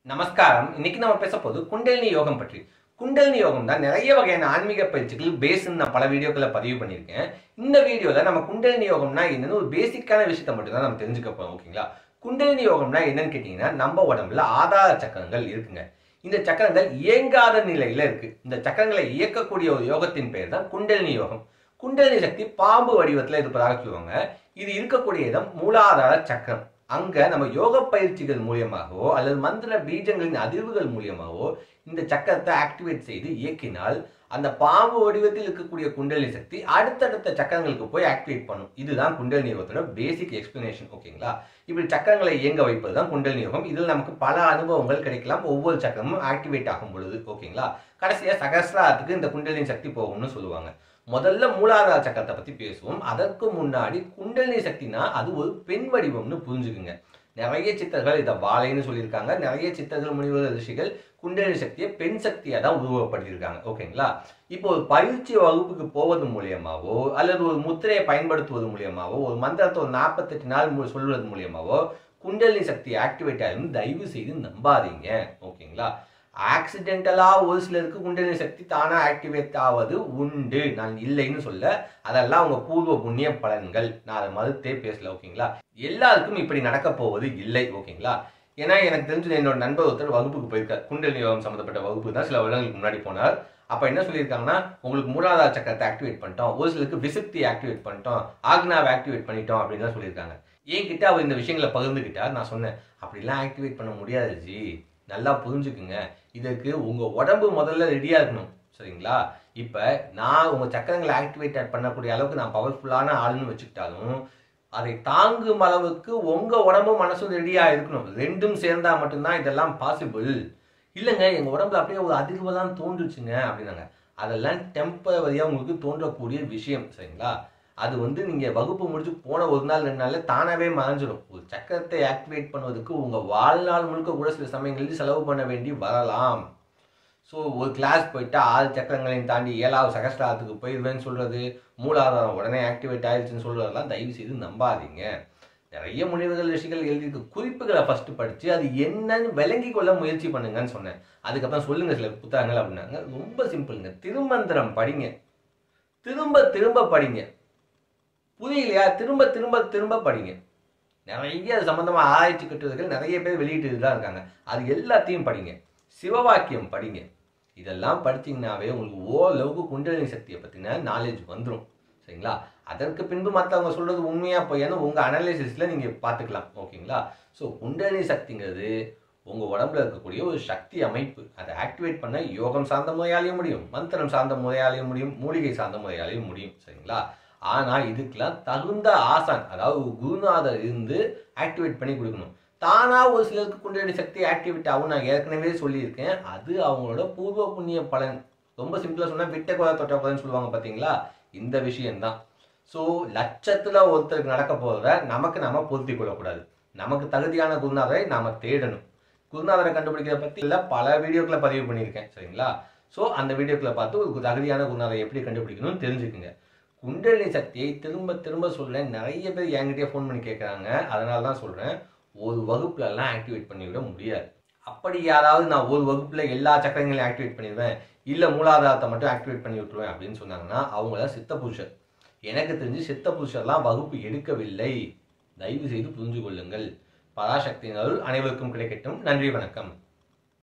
நமஸ்காரம் இன்னைக்கு நம்ம பேச போது குண்டலினி யோகம் பற்றி குண்டலினி யோகம் தான் நிறைய வகையான ஆன்மீக பயிற்சிகள் பேஸ்ன்னு நான் பல வீடியோக்களை பதிவு பண்ணியிருக்கேன் இந்த வீடியோவில் நம்ம குண்டலினி யோகம்னா என்னன்னு ஒரு பேசிக்கான விஷயத்தை மட்டும் தான் நம்ம தெரிஞ்சுக்க போறோம் ஓகேங்களா குண்டலினி யோகம்னா என்னன்னு கேட்டிங்கன்னா நம்ம உடம்புல ஆதார சக்கரங்கள் இருக்குங்க இந்த சக்கரங்கள் இயங்காத நிலையில இருக்கு இந்த சக்கரங்களை இயக்கக்கூடிய ஒரு யோகத்தின் பெயர் தான் குண்டலினி யோகம் குண்டலினி சக்தி பாம்பு வடிவத்தில் இருப்பதாக சொல்லுவாங்க இது இருக்கக்கூடிய இடம் மூலாதார சக்கரம் அங்க நம்ம யோக பயிற்சிகள் மூலியமாகவோ அல்லது மந்திர பீஜங்களின் அதிர்வுகள் மூலியமாகவோ இந்த சக்கரத்தை ஆக்டிவேட் செய்து இயக்கினால் அந்த பாம்பு வடிவத்தில் இருக்கக்கூடிய குண்டலினி சக்தி அடுத்தடுத்த சக்கரங்களுக்கு போய் ஆக்டிவேட் பண்ணும் இதுதான் குண்டலினி யோகத்தோட பேசிக் எக்ஸ்பிளனேஷன் ஓகேங்களா இப்படி சக்கரங்களை இயங்க வைப்பது தான் குண்டலினி யோகம் இதில் நமக்கு பல அனுபவங்கள் கிடைக்கலாம் ஒவ்வொரு சக்கரமும் ஆக்டிவேட் ஆகும் பொழுது ஓகேங்களா கடைசியா சகசிராத்துக்கு இந்த குண்டலினி சக்தி போகும்னு சொல்லுவாங்க முதல்ல மூலாதார சக்கரத்தை பத்தி பேசுவோம் அதற்கு முன்னாடி குண்டலினி சக்தினா அது ஒரு பெண் வடிவம்னு புரிஞ்சுக்குங்க நிறைய சித்தர்கள் இதை வாழைன்னு சொல்லியிருக்காங்க நிறைய சித்தர்கள் முனிவர் ரிஷிகள் குண்டலினி சக்தியை பெண் சக்தியா தான் உருவப்படுத்தியிருக்காங்க ஓகேங்களா இப்போ ஒரு பயிற்சி வகுப்புக்கு போவது மூலியமாவோ அல்லது ஒரு முத்திரையை பயன்படுத்துவது மூலியமாவோ ஒரு மந்திரத்தை ஒரு நாற்பத்தெட்டு நாள் மு- சொல்வது மூலியமாவோ குண்டலினி சக்தி ஆக்டிவேட் ஆகும் தயவு செய்து நம்பாதீங்க ஓகேங்களா ஆக்சிடென்டலா ஒரு சிலருக்கு குண்டலினி சக்தி தானா ஆக்டிவேட் ஆவது உண்டு நான் இல்லைன்னு சொல்ல அதெல்லாம் அவங்க பூர்வ புண்ணிய பலன்கள் நான் அதை மறுத்தே பேசல ஓகேங்களா எல்லாருக்கும் இப்படி நடக்க போவது இல்லை ஓகேங்களா ஏன்னா எனக்கு தெரிஞ்சது என்னோட நண்பர் ஒருத்தர் வகுப்புக்கு போயிருக்கார் குண்டலினி யோகம் சம்மந்தப்பட்ட வகுப்பு தான் சில வருடங்களுக்கு முன்னாடி போனார் அப்ப என்ன சொல்லியிருக்காங்கன்னா உங்களுக்கு மூலாதார சக்கரத்தை ஆக்டிவேட் பண்ணிட்டோம் ஒரு சிலருக்கு விசுப்தி ஆக்டிவேட் பண்ணிட்டோம் ஆக்னாவை ஆக்டிவேட் பண்ணிட்டோம் அப்படின்னு தான் சொல்லியிருக்காங்க என்கிட்ட அவர் இந்த விஷயங்களை பகிர்ந்துக்கிட்டார் நான் சொன்னேன் அப்படிலாம் ஆக்டிவேட் பண்ண முடியாது ஜி நல்லா புரிஞ்சுக்குங்க இதற்கு உங்க உடம்பு முதல்ல ரெடியா இருக்கணும் சரிங்களா இப்ப நான் உங்க சக்கரங்களை ஆக்டிவேட் பண்ணக்கூடிய அளவுக்கு நான் பவர்ஃபுல்லான ஆளுன்னு வச்சுக்கிட்டாலும் அதை தாங்கும் அளவுக்கு உங்க உடம்பும் மனசும் ரெடியா இருக்கணும் ரெண்டும் சேர்ந்தா மட்டும்தான் இதெல்லாம் பாசிபிள் இல்லைங்க எங்க உடம்புல அப்படியே ஒரு அதிர்வு தான் தோன்றுச்சுங்க அப்படின்னாங்க அதெல்லாம் டெம்பரவரியா உங்களுக்கு தோன்றக்கூடிய விஷயம் சரிங்களா அது வந்து நீங்க வகுப்பு முடிச்சு போன ஒரு நாள் ரெண்டு நாள்ல தானாவே மறைஞ்சிடும் ஒரு சக்கரத்தை ஆக்டிவேட் பண்ணுவதற்கு உங்க வாழ்நாள் முழுக்க கூட சில சமயங்களில் செலவு பண்ண வேண்டி வரலாம் ஸோ ஒரு கிளாஸ் போயிட்டு ஆறு சக்கரங்களையும் தாண்டி ஏழாவது சகஸ்டாரத்துக்கு போயிடுவேன்னு சொல்றது மூலாதாரம் உடனே ஆக்டிவேட் ஆயிடுச்சுன்னு சொல்றதெல்லாம் தயவு செய்து நம்பாதீங்க நிறைய முனிவர்கள் ரிஷிகள் எழுதியிருக்க குறிப்புகளை ஃபர்ஸ்ட் படிச்சு அது என்னன்னு விளங்கி கொள்ள முயற்சி பண்ணுங்கன்னு சொன்னேன் அதுக்கப்புறம் சொல்லுங்க சில புத்தகங்கள் அப்படின்னாங்க ரொம்ப சிம்பிளுங்க திருமந்திரம் படிங்க திரும்ப திரும்ப படிங்க புரியலையா திரும்ப திரும்ப திரும்ப படிங்க நிறைய அது சம்பந்தமா ஆராய்ச்சி கட்டுரைகள் நிறைய பேர் வெளியிட்டு தான் இருக்காங்க அது எல்லாத்தையும் படிங்க சிவவாக்கியம் படிங்க இதெல்லாம் படிச்சீங்கன்னாவே உங்களுக்கு ஓரளவுக்கு குண்டலினி சக்தியை பத்தின நாலேஜ் வந்துடும் சரிங்களா அதற்கு பின்பு மற்றவங்க சொல்றது உண்மையா பொய்யான்னு உங்க அனாலிசிஸ்ல நீங்க பார்த்துக்கலாம் ஓகேங்களா ஸோ குண்டலினி சக்திங்கிறது உங்க உடம்புல இருக்கக்கூடிய ஒரு சக்தி அமைப்பு அதை ஆக்டிவேட் பண்ண யோகம் சார்ந்த முறையாலையும் முடியும் மந்திரம் சார்ந்த முறையாலையும் முடியும் மூலிகை சார்ந்த முறையாலையும் முடியும் சரிங்களா ஆனா இதுக்கெல்லாம் தகுந்த ஆசான் அதாவது ஒரு குருநாதர் இருந்து ஆக்டிவேட் பண்ணி கொடுக்கணும் தானா ஒரு சிலருக்கு குண்டலினி சக்தி ஆக்டிவேட் ஆகும் நான் ஏற்கனவே சொல்லியிருக்கேன் அது அவங்களோட பூர்வ புண்ணிய பலன் ரொம்ப சிம்பிளா சொன்னா விட்ட குறை தொட்ட குறைன்னு சொல்லுவாங்க பாத்தீங்களா இந்த விஷயம்தான் ஸோ லட்சத்துல ஒருத்தருக்கு நடக்க போறத நமக்கு நாம பொருத்தி கொள்ளக்கூடாது நமக்கு தகுதியான குருநாதரை நாம தேடணும் குருநாதரை கண்டுபிடிக்கிறத பத்தி இல்ல பல வீடியோக்களை பதிவு பண்ணியிருக்கேன் சரிங்களா ஸோ அந்த வீடியோக்களை பார்த்து ஒரு தகுதியான குருநாதரை எப்படி கண்டுபிடிக்கணும்னு தெரிஞ்சுக்குங்க குண்டலினி சக்தியை திரும்ப திரும்ப சொல்றேன் நிறைய பேர் என்கிட்டயே ஃபோன் பண்ணி கேட்குறாங்க அதனால தான் சொல்றேன் ஒரு வகுப்புல எல்லாம் ஆக்டிவேட் பண்ணிவிட முடியாது அப்படி யாராவது நான் ஒரு வகுப்புல எல்லா சக்கரங்களையும் ஆக்டிவேட் பண்ணிடுவேன் இல்ல மூலாதாரத்தை மட்டும் ஆக்டிவேட் பண்ணி விட்டுருவேன் அப்படின்னு சொன்னாங்கன்னா அவங்க தான் சித்த புருஷர் எனக்கு தெரிஞ்சு சித்த புருஷர்லாம் வகுப்பு எடுக்கவில்லை தயவு செய்து புரிஞ்சு கொள்ளுங்கள் பராசக்தியினருள் அனைவருக்கும் கிடைக்கட்டும் நன்றி வணக்கம்